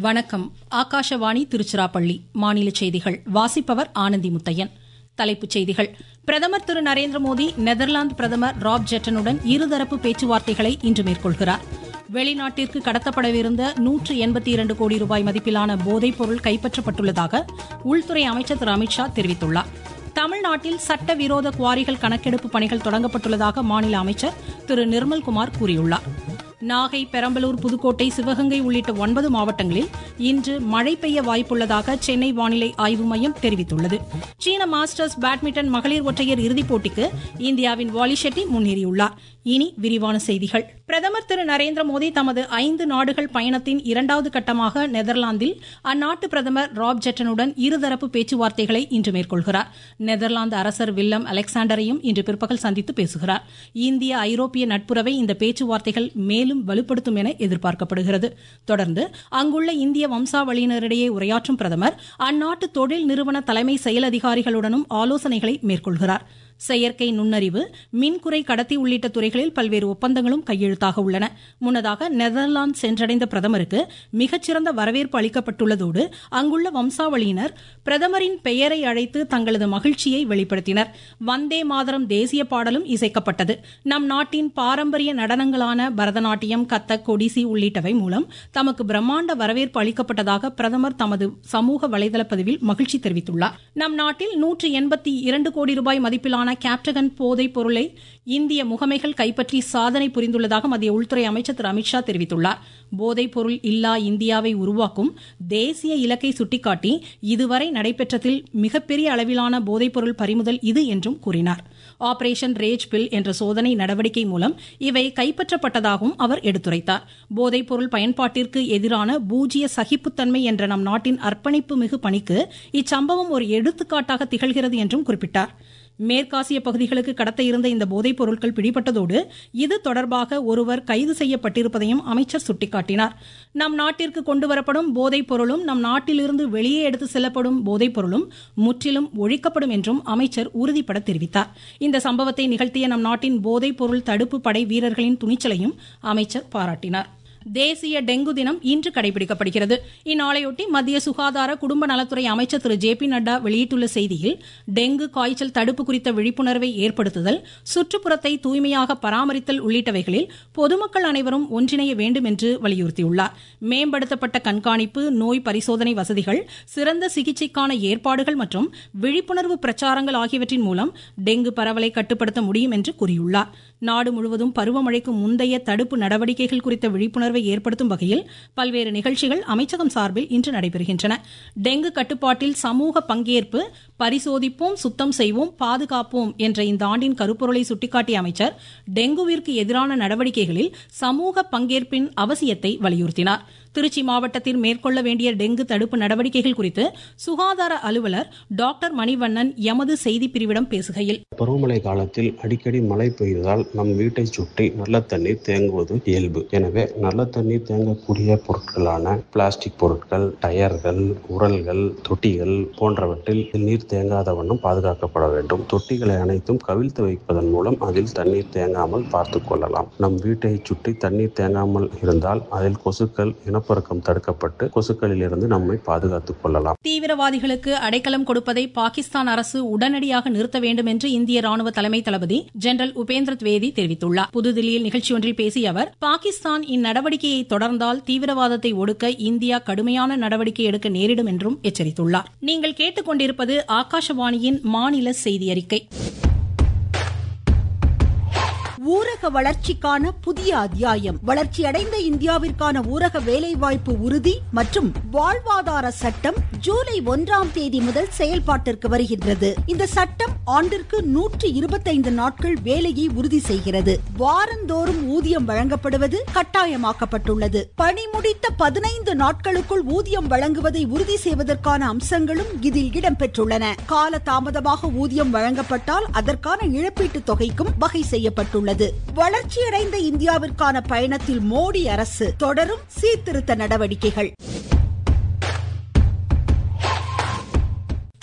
வணக்கம் ஆகாஷவாணி திருச்சிராப்பள்ளி மாநில செய்திகள் வாசிப்பவர் ஆனந்தி முத்தையன் தலைப்புச் செய்திகள் பிரதமர் திரு நரேந்திர மோடி நெதர்லாந்து பிரதமர் ராப் ஜெட்டனுடன் இருதரப்பு பேச்சுவார்த்தைகளை இன்று மேற்கொள்கிறார் வெளிநாட்டிற்கு கடத்தப்படவிருந்த நூற்று எண்பத்தி இரண்டு கோடி ரூபாய் மதிப்பிலான போதைப் பொருள் கைப்பற்றப்பட்டுள்ளதாக உள்துறை அமைச்சர் திரு அமித்ஷா தெரிவித்துள்ளார் தமிழ்நாட்டில் சட்டவிரோத குவாரிகள் கணக்கெடுப்பு பணிகள் தொடங்கப்பட்டுள்ளதாக மாநில அமைச்சர் திரு நிர்மல்குமார் கூறியுள்ளார் நாகை பெரம்பலூர் புதுக்கோட்டை சிவகங்கை உள்ளிட்ட ஒன்பது மாவட்டங்களில் இன்று மழை பெய்ய வாய்ப்புள்ளதாக சென்னை வானிலை ஆய்வு மையம் தெரிவித்துள்ளது சீன மாஸ்டர்ஸ் பேட்மிண்டன் மகளிர் ஒற்றையர் இறுதிப் போட்டிக்கு இந்தியாவின் வாலி ஷெட்டி முன்னேறியுள்ளார் இனி விரிவான செய்திகள் பிரதமர் திரு நரேந்திர மோடி தமது ஐந்து நாடுகள் பயணத்தின் இரண்டாவது கட்டமாக நெதர்லாந்தில் அந்நாட்டு பிரதமர் ராப் ஜெட்டனுடன் இருதரப்பு பேச்சுவார்த்தைகளை இன்று மேற்கொள்கிறார் நெதர்லாந்து அரசர் வில்லம் அலெக்சாண்டரையும் இன்று பிற்பகல் சந்தித்து பேசுகிறார் இந்திய ஐரோப்பிய நட்புறவை இந்த பேச்சுவார்த்தைகள் மேலும் மேலும் வலுப்படுத்தும் என எதிர்பார்க்கப்படுகிறது தொடர்ந்து அங்குள்ள இந்திய வம்சாவளியினரிடையே உரையாற்றும் பிரதமர் அந்நாட்டு தொழில் நிறுவன தலைமை செயல் அதிகாரிகளுடனும் ஆலோசனைகளை மேற்கொள்கிறார் செயற்கை நுண்ணறிவு மின்குறை கடத்தி உள்ளிட்ட துறைகளில் பல்வேறு ஒப்பந்தங்களும் கையெழுத்தாக உள்ளன முன்னதாக நெதர்லாந்து சென்றடைந்த பிரதமருக்கு மிகச்சிறந்த வரவேற்பு அளிக்கப்பட்டுள்ளதோடு அங்குள்ள வம்சாவளியினர் பிரதமரின் பெயரை அழைத்து தங்களது மகிழ்ச்சியை வெளிப்படுத்தினர் வந்தே மாதரம் தேசிய பாடலும் இசைக்கப்பட்டது நம் நாட்டின் பாரம்பரிய நடனங்களான பரதநாட்டியம் கத்தக் ஒடிசி உள்ளிட்டவை மூலம் தமக்கு பிரம்மாண்ட வரவேற்பு அளிக்கப்பட்டதாக பிரதமர் தமது சமூக வலைதள பதிவில் மகிழ்ச்சி தெரிவித்துள்ளார் நம் நாட்டில் நூற்று எண்பத்தி இரண்டு கோடி ரூபாய் மதிப்பிலான கேப்டகன் போதைப் பொருளை இந்திய முகமைகள் கைப்பற்றி சாதனை புரிந்துள்ளதாக மத்திய உள்துறை அமைச்சர் திரு அமித்ஷா தெரிவித்துள்ளார் போதைப் பொருள் இல்லா இந்தியாவை உருவாக்கும் தேசிய இலக்கை சுட்டிக்காட்டி இதுவரை நடைபெற்றதில் மிகப்பெரிய அளவிலான போதைப் பொருள் பறிமுதல் இது என்றும் கூறினார் ஆபரேஷன் ரேஜ் பில் என்ற சோதனை நடவடிக்கை மூலம் இவை கைப்பற்றப்பட்டதாகவும் அவர் எடுத்துரைத்தார் போதைப் பொருள் பயன்பாட்டிற்கு எதிரான பூஜ்ய சகிப்புத்தன்மை என்ற நம் நாட்டின் அர்ப்பணிப்பு மிகு பணிக்கு இச்சம்பவம் ஒரு எடுத்துக்காட்டாக திகழ்கிறது என்றும் குறிப்பிட்டார் மேற்காசிய பகுதிகளுக்கு கடத்த இருந்த இந்த போதைப் பொருட்கள் பிடிபட்டதோடு இது தொடர்பாக ஒருவர் கைது செய்யப்பட்டிருப்பதையும் அமைச்சர் சுட்டிக்காட்டினார் நம் நாட்டிற்கு கொண்டுவரப்படும் போதைப் பொருளும் நம் நாட்டிலிருந்து வெளியே எடுத்து செல்லப்படும் போதைப் பொருளும் முற்றிலும் ஒழிக்கப்படும் என்றும் அமைச்சர் உறுதிபட தெரிவித்தார் இந்த சம்பவத்தை நிகழ்த்திய நம் நாட்டின் போதைப் பொருள் தடுப்பு படை வீரர்களின் துணிச்சலையும் அமைச்சர் பாராட்டினார் தேசிய டெங்கு தினம் இன்று கடைபிடிக்கப்படுகிறது இந்நாளையொட்டி மத்திய சுகாதார குடும்ப நலத்துறை அமைச்சர் திரு ஜே பி நட்டா வெளியிட்டுள்ள செய்தியில் டெங்கு காய்ச்சல் தடுப்பு குறித்த விழிப்புணர்வை ஏற்படுத்துதல் சுற்றுப்புறத்தை தூய்மையாக பராமரித்தல் உள்ளிட்டவைகளில் பொதுமக்கள் அனைவரும் ஒன்றிணைய வேண்டும் என்று வலியுறுத்தியுள்ளார் மேம்படுத்தப்பட்ட கண்காணிப்பு நோய் பரிசோதனை வசதிகள் சிறந்த சிகிச்சைக்கான ஏற்பாடுகள் மற்றும் விழிப்புணர்வு பிரச்சாரங்கள் ஆகியவற்றின் மூலம் டெங்கு பரவலை கட்டுப்படுத்த முடியும் என்று கூறியுள்ளார் நாடு முழுவதும் பருவமழைக்கு முந்தைய தடுப்பு நடவடிக்கைகள் குறித்த விழிப்புணர்வு விழிப்புணர்வை ஏற்படுத்தும் வகையில் பல்வேறு நிகழ்ச்சிகள் அமைச்சகம் சார்பில் இன்று நடைபெறுகின்றன டெங்கு கட்டுப்பாட்டில் சமூக பங்கேற்பு பரிசோதிப்போம் சுத்தம் செய்வோம் பாதுகாப்போம் என்ற இந்த ஆண்டின் கருப்பொருளை சுட்டிக்காட்டிய அமைச்சர் டெங்குவிற்கு எதிரான நடவடிக்கைகளில் சமூக பங்கேற்பின் அவசியத்தை வலியுறுத்தினார் திருச்சி மாவட்டத்தில் மேற்கொள்ள வேண்டிய டெங்கு தடுப்பு நடவடிக்கைகள் குறித்து சுகாதார அலுவலர் டாக்டர் மணிவண்ணன் எமது செய்திப்பிரிவிடம் பேசுகையில் பருவமழை காலத்தில் அடிக்கடி மழை பெய்வதால் நம் வீட்டை சுற்றி நல்ல தண்ணீர் தேங்குவது இயல்பு எனவே நல்ல தண்ணீர் தேங்கக்கூடிய பொருட்களான பிளாஸ்டிக் பொருட்கள் டயர்கள் உரல்கள் தொட்டிகள் போன்றவற்றில் நீர் தேங்காத வண்ணம் பாதுகாக்கப்பட வேண்டும் தொட்டிகளை அனைத்தும் கவிழ்த்து வைப்பதன் மூலம் அதில் தண்ணீர் தேங்காமல் பார்த்துக் கொள்ளலாம் நம் வீட்டை சுற்றி தண்ணீர் தேங்காமல் இருந்தால் அதில் கொசுக்கள் இனப்பெருக்கம் தடுக்கப்பட்டு கொசுக்களில் இருந்து நம்மை பாதுகாத்துக் கொள்ளலாம் தீவிரவாதிகளுக்கு அடைக்கலம் கொடுப்பதை பாகிஸ்தான் அரசு உடனடியாக நிறுத்த வேண்டும் என்று இந்திய ராணுவ தலைமை தளபதி ஜெனரல் உபேந்திர திவேதி தெரிவித்துள்ளார் புதுதில்லியில் நிகழ்ச்சி ஒன்றில் பேசிய அவர் பாகிஸ்தான் இந்நடவடிக்கையை தொடர்ந்தால் தீவிரவாதத்தை ஒடுக்க இந்தியா கடுமையான நடவடிக்கை எடுக்க நேரிடும் என்றும் எச்சரித்துள்ளார் நீங்கள் கேட்டுக்கொண்டிருப்பது ஆகாஷவாணியின் மாநில செய்தி அறிக்கை ஊரக வளர்ச்சிக்கான புதிய அத்தியாயம் வளர்ச்சியடைந்த இந்தியாவிற்கான ஊரக வேலைவாய்ப்பு உறுதி மற்றும் வாழ்வாதார சட்டம் ஜூலை ஒன்றாம் தேதி முதல் செயல்பாட்டிற்கு வருகின்றது இந்த சட்டம் ஆண்டிற்கு நூற்றி இருபத்தைந்து நாட்கள் வேலையை உறுதி செய்கிறது வாரந்தோறும் ஊதியம் வழங்கப்படுவது கட்டாயமாக்கப்பட்டுள்ளது பணி முடித்த பதினைந்து நாட்களுக்குள் ஊதியம் வழங்குவதை உறுதி செய்வதற்கான அம்சங்களும் இதில் இடம்பெற்றுள்ளன கால தாமதமாக ஊதியம் வழங்கப்பட்டால் அதற்கான இழப்பீட்டு தொகைக்கும் வகை செய்யப்பட்டுள்ளது உள்ளது வளர்ச்சியடைந்த இந்தியாவிற்கான பயணத்தில் மோடி அரசு தொடரும் சீர்திருத்த நடவடிக்கைகள்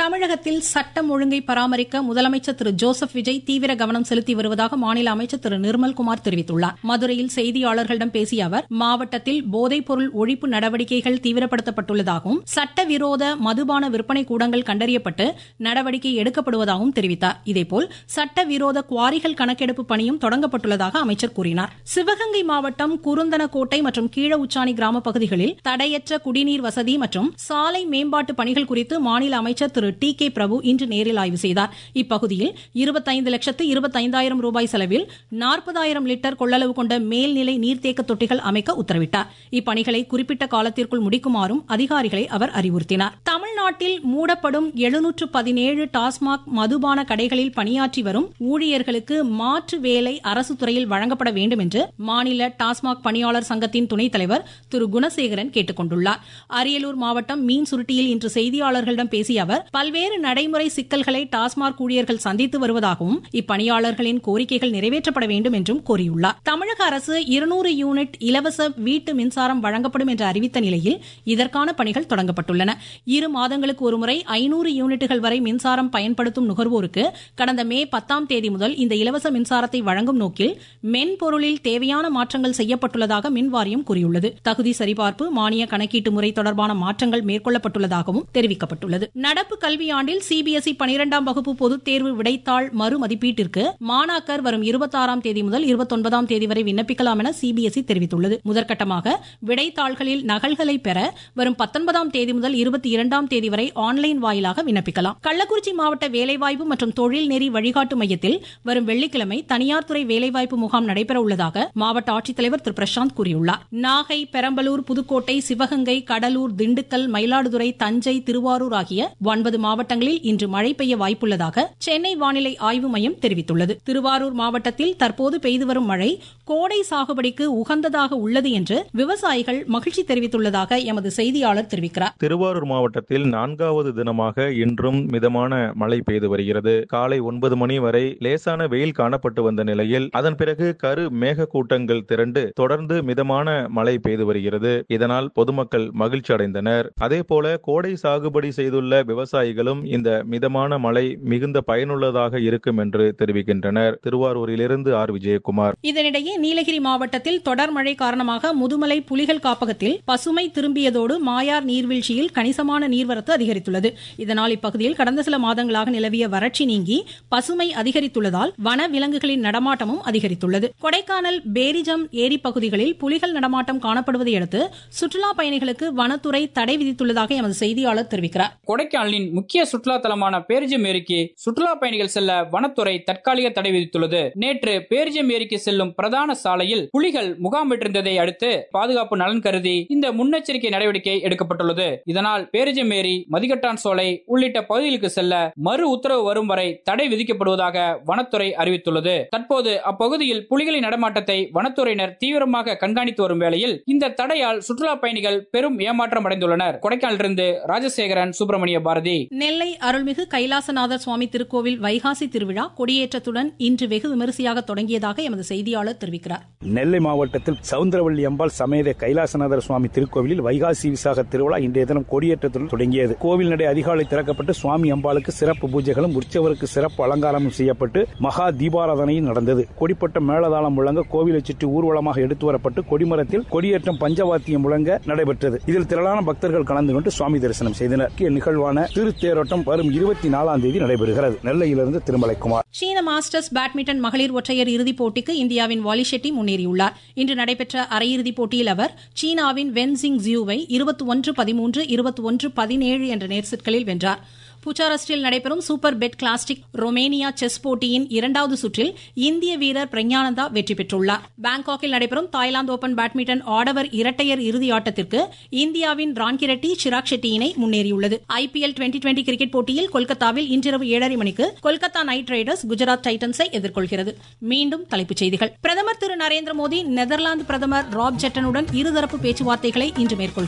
தமிழகத்தில் சட்டம் ஒழுங்கை பராமரிக்க முதலமைச்சர் திரு ஜோசப் விஜய் தீவிர கவனம் செலுத்தி வருவதாக மாநில அமைச்சர் திரு நிர்மல்குமார் தெரிவித்துள்ளார் மதுரையில் செய்தியாளர்களிடம் பேசிய அவர் மாவட்டத்தில் போதைப்பொருள் ஒழிப்பு நடவடிக்கைகள் தீவிரப்படுத்தப்பட்டுள்ளதாகவும் சட்டவிரோத மதுபான விற்பனை கூடங்கள் கண்டறியப்பட்டு நடவடிக்கை எடுக்கப்படுவதாகவும் தெரிவித்தார் இதேபோல் சட்டவிரோத குவாரிகள் கணக்கெடுப்பு பணியும் தொடங்கப்பட்டுள்ளதாக அமைச்சர் கூறினார் சிவகங்கை மாவட்டம் குருந்தனக்கோட்டை மற்றும் கீழ உச்சாணி கிராம பகுதிகளில் தடையற்ற குடிநீர் வசதி மற்றும் சாலை மேம்பாட்டு பணிகள் குறித்து மாநில அமைச்சர் திரு டி கே பிரபு இன்று நேரில் ஆய்வு செய்தார் இப்பகுதியில் இருபத்தைந்து லட்சத்து இருபத்தைந்தாயிரம் ரூபாய் செலவில் நாற்பதாயிரம் லிட்டர் கொள்ளளவு கொண்ட மேல்நிலை நீர்த்தேக்க தொட்டிகள் அமைக்க உத்தரவிட்டார் இப்பணிகளை குறிப்பிட்ட காலத்திற்குள் முடிக்குமாறும் அதிகாரிகளை அவர் அறிவுறுத்தினார் தமிழ்நாட்டில் மூடப்படும் எழுநூற்று பதினேழு டாஸ்மாக் மதுபான கடைகளில் பணியாற்றி வரும் ஊழியர்களுக்கு மாற்று வேலை அரசு துறையில் வழங்கப்பட வேண்டும் என்று மாநில டாஸ்மாக் பணியாளர் சங்கத்தின் துணைத் தலைவர் திரு குணசேகரன் கேட்டுக் கொண்டுள்ளார் அரியலூர் மாவட்டம் மீன் சுருட்டியில் இன்று செய்தியாளர்களிடம் பேசிய அவர் பல்வேறு நடைமுறை சிக்கல்களை டாஸ்மாக் ஊழியர்கள் சந்தித்து வருவதாகவும் இப்பணியாளர்களின் கோரிக்கைகள் நிறைவேற்றப்பட வேண்டும் என்றும் கூறியுள்ளார் தமிழக அரசு இருநூறு யூனிட் இலவச வீட்டு மின்சாரம் வழங்கப்படும் என்று அறிவித்த நிலையில் இதற்கான பணிகள் தொடங்கப்பட்டுள்ளன இரு மாதங்களுக்கு ஒருமுறை ஐநூறு யூனிட்டுகள் வரை மின்சாரம் பயன்படுத்தும் நுகர்வோருக்கு கடந்த மே பத்தாம் தேதி முதல் இந்த இலவச மின்சாரத்தை வழங்கும் நோக்கில் மென்பொருளில் தேவையான மாற்றங்கள் செய்யப்பட்டுள்ளதாக மின் வாரியம் கூறியுள்ளது தகுதி சரிபார்ப்பு மானிய கணக்கீட்டு முறை தொடர்பான மாற்றங்கள் மேற்கொள்ளப்பட்டுள்ளதாகவும் தெரிவிக்கப்பட்டுள்ளது நடப்பு கல்வியாண்டில் சிபிஎஸ்இ பனிரெண்டாம் வகுப்பு பொதுத் தேர்வு விடைத்தாள் மறுமதிப்பீட்டிற்கு மாணாக்கர் வரும் இருபத்தாறாம் தேதி முதல் இருபத்தொன்பதாம் தேதி வரை விண்ணப்பிக்கலாம் என சிபிஎஸ்இ தெரிவித்துள்ளது முதற்கட்டமாக விடைத்தாள்களில் நகல்களை பெற வரும் பத்தொன்பதாம் தேதி முதல் இருபத்தி இரண்டாம் தேதி வரை ஆன்லைன் வாயிலாக விண்ணப்பிக்கலாம் கள்ளக்குறிச்சி மாவட்ட வேலைவாய்ப்பு மற்றும் தொழில் நெறி வழிகாட்டு மையத்தில் வரும் வெள்ளிக்கிழமை தனியார் துறை வேலைவாய்ப்பு முகாம் நடைபெற உள்ளதாக மாவட்ட ஆட்சித்தலைவர் திரு பிரசாந்த் கூறியுள்ளார் நாகை பெரம்பலூர் புதுக்கோட்டை சிவகங்கை கடலூர் திண்டுக்கல் மயிலாடுதுறை தஞ்சை திருவாரூர் ஆகிய ஒன்பது மாவட்டங்களில் இன்று மழை பெய்ய வாய்ப்புள்ளதாக சென்னை வானிலை ஆய்வு மையம் தெரிவித்துள்ளது திருவாரூர் மாவட்டத்தில் தற்போது பெய்து வரும் மழை கோடை சாகுபடிக்கு உகந்ததாக உள்ளது என்று விவசாயிகள் மகிழ்ச்சி தெரிவித்துள்ளதாக எமது செய்தியாளர் தெரிவிக்கிறார் திருவாரூர் மாவட்டத்தில் நான்காவது தினமாக இன்றும் மிதமான மழை பெய்து வருகிறது காலை ஒன்பது மணி வரை லேசான வெயில் காணப்பட்டு வந்த நிலையில் அதன் பிறகு கரு மேக கூட்டங்கள் திரண்டு தொடர்ந்து மிதமான மழை பெய்து வருகிறது இதனால் பொதுமக்கள் மகிழ்ச்சி அடைந்தனர் அதே போல கோடை சாகுபடி செய்துள்ள விவசாயிகளும் இந்த மிதமான மழை மிகுந்த பயனுள்ளதாக இருக்கும் என்று தெரிவிக்கின்றனர் திருவாரூரிலிருந்து ஆர் விஜயகுமார் இதனிடையே நீலகிரி மாவட்டத்தில் தொடர் மழை காரணமாக முதுமலை புலிகள் காப்பகத்தில் பசுமை திரும்பியதோடு மாயார் நீர்வீழ்ச்சியில் கணிசமான நீர்வரத்து அதிகரித்துள்ளது இதனால் இப்பகுதியில் கடந்த சில மாதங்களாக நிலவிய வறட்சி நீங்கி பசுமை அதிகரித்துள்ளதால் வன விலங்குகளின் நடமாட்டமும் அதிகரித்துள்ளது கொடைக்கானல் பேரிஜம் ஏரி பகுதிகளில் புலிகள் நடமாட்டம் காணப்படுவதை அடுத்து சுற்றுலா பயணிகளுக்கு வனத்துறை தடை விதித்துள்ளதாக எமது செய்தியாளர் தெரிவிக்கிறார் கொடைக்கானலின் முக்கிய சுற்றுலா தலமான பேரிஜம் ஏரிக்கு சுற்றுலா பயணிகள் செல்ல வனத்துறை தற்காலிக தடை விதித்துள்ளது நேற்று பேரிஜம் ஏரிக்கு செல்லும் பிரதான சாலையில் புலிகள் முகாமிட்டிருந்ததை அடுத்து பாதுகாப்பு நலன் கருதி இந்த முன்னெச்சரிக்கை நடவடிக்கை எடுக்கப்பட்டுள்ளது இதனால் பேரிஜம் ஏரி மதிகட்டான் சோலை உள்ளிட்ட பகுதிகளுக்கு செல்ல மறு உத்தரவு வரும் வரை தடை விதிக்கப்படுவதாக வனத்துறை அறிவித்துள்ளது தற்போது அப்பகுதியில் புலிகளின் நடமாட்டத்தை வனத்துறையினர் தீவிரமாக கண்காணித்து வரும் வேளையில் இந்த தடையால் சுற்றுலா பயணிகள் பெரும் ஏமாற்றம் அடைந்துள்ளனர் கொடைக்கானலிருந்து ராஜசேகரன் சுப்பிரமணிய பாரதி நெல்லை அருள்மிகு கைலாசநாதர் சுவாமி திருக்கோவில் வைகாசி திருவிழா கொடியேற்றத்துடன் இன்று வெகு விமரிசையாக தொடங்கியதாக எமது செய்தியாளர் தெரிவிக்கிறார் நெல்லை மாவட்டத்தில் சவுந்தரவள்ளி அம்பாள் சமேத கைலாசநாதர் சுவாமி திருக்கோவிலில் வைகாசி விசாக திருவிழா இன்றைய தினம் கொடியேற்றத்துடன் தொடங்கியது கோவில் நடை அதிகாலை திறக்கப்பட்டு சுவாமி அம்பாளுக்கு சிறப்பு பூஜைகளும் உற்சவருக்கு சிறப்பு அலங்காரமும் செய்யப்பட்டு மகா தீபாராதனையும் நடந்தது கொடிப்பட்ட மேளதாளம் முழங்க கோவிலை சுற்றி ஊர்வலமாக எடுத்து வரப்பட்டு கொடிமரத்தில் கொடியேற்றம் பஞ்சவாத்தியம் முழங்க நடைபெற்றது இதில் திரளான பக்தர்கள் கலந்து கொண்டு சுவாமி தரிசனம் செய்தனர் முக்கிய நிகழ்வான திருத்தேரோட்டம் வரும் இருபத்தி நாலாம் தேதி நடைபெறுகிறது நெல்லையிலிருந்து திருமலைக்குமார் சீன மாஸ்டர்ஸ் பேட்மிண்டன் மகளிர் ஒற்றையர் இறுதிப் போட்டிக்கு இந்தியாவின் வாலி ஷெட்டி முன்னேறியுள்ளார் இன்று நடைபெற்ற அரையிறுதிப் போட்டியில் அவர் சீனாவின் வென்சிங் ஜியூவை இருபத்தி ஒன்று பதிமூன்று இருபத்தி ஒன்று பதினேழு என்ற நேர்செட்களில் வென்றார் புச்சாரஸ்டில் நடைபெறும் Super Bet classic Romania chess போட்டியின் இரண்டாவது சுற்றில் இந்திய வீரர் பிரஞானந்தா வெற்றி பெற்றுள்ளார் பாங்காக்கில் நடைபெறும் தாய்லாந்து ஓபன் பேட்மிண்டன் ஆடவர் இரட்டையர் இறுதி ஆட்டத்திற்கு இந்தியாவின் ரான்கிரெட்டி சிராக் ஷெட்டி இணை முன்னேறியுள்ளது ஐபிஎல் டுவெண்டி டுவெண்டி கிரிக்கெட் போட்டியில் கொல்கத்தாவில் இன்றிரவு ஏழரை மணிக்கு கொல்கத்தா நைட் ரைடர்ஸ் குஜராத் டைட்டன்ஸை எதிர்கொள்கிறது மீண்டும் தலைப்புச் செய்திகள் பிரதமர் திரு நரேந்திர மோடி நெதர்லாந்து பிரதமர் ராப் ஜெட்டனுடன் இருதரப்பு பேச்சுவார்த்தைகளை இன்று மேற்கொள்கிறார்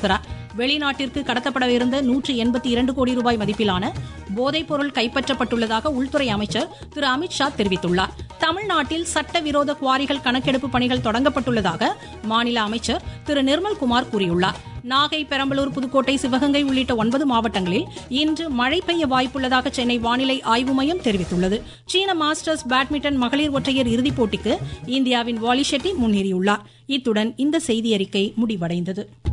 வெளிநாட்டிற்கு கடத்தப்படவிருந்த நூற்று எண்பத்தி இரண்டு கோடி ரூபாய் மதிப்பிலான போதைப்பொருள் கைப்பற்றப்பட்டுள்ளதாக உள்துறை அமைச்சர் திரு அமித்ஷா தெரிவித்துள்ளார் தமிழ்நாட்டில் சட்டவிரோத குவாரிகள் கணக்கெடுப்பு பணிகள் தொடங்கப்பட்டுள்ளதாக மாநில அமைச்சர் திரு நிர்மல்குமார் கூறியுள்ளார் நாகை பெரம்பலூர் புதுக்கோட்டை சிவகங்கை உள்ளிட்ட ஒன்பது மாவட்டங்களில் இன்று மழை பெய்ய வாய்ப்புள்ளதாக சென்னை வானிலை ஆய்வு மையம் தெரிவித்துள்ளது சீன மாஸ்டர்ஸ் பேட்மிண்டன் மகளிர் ஒற்றையர் இறுதிப் போட்டிக்கு இந்தியாவின் வாலி ஷெட்டி முன்னேறியுள்ளார் இத்துடன் இந்த செய்தியறிக்கை முடிவடைந்தது